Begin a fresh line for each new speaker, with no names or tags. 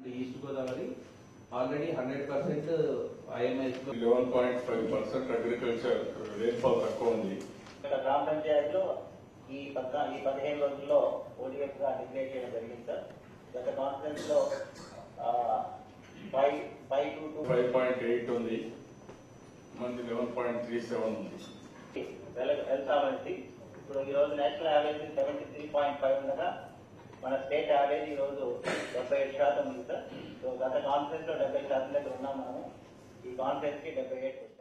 east Godavari already hundred percent IMS లో
eleven point five percent agriculture rainfall తక్కువ ఉంది
ఇక్కడ గ్రామ పంచాయతీలో ఈ పద్నా ఈ పదిహేను రోజుల్లో ఓడిఎఫ్ గా డిక్లేర్ చేయడం జరిగింది సార్ గత కాన్ఫరెన్స్ లో five five two two
five point eight ఉంది మంది లెవెన్ పాయింట్ త్రీ సెవెన్ ఉంది
వెళ్తామండి ఇప్పుడు ఈ రోజు national average seventy three point five ఉండగా మన స్టేట్ యావరేజ్ ఈ రోజు డెబ్బై ఏడు శాతం ఉంది సార్ సో గత కాన్ఫరెన్స్ లో డెబ్బై శాతం దగ్గర ఉన్నాం మనము ఈ కాన్ఫరెన్స్ కి డెబ్బై ఎయిట్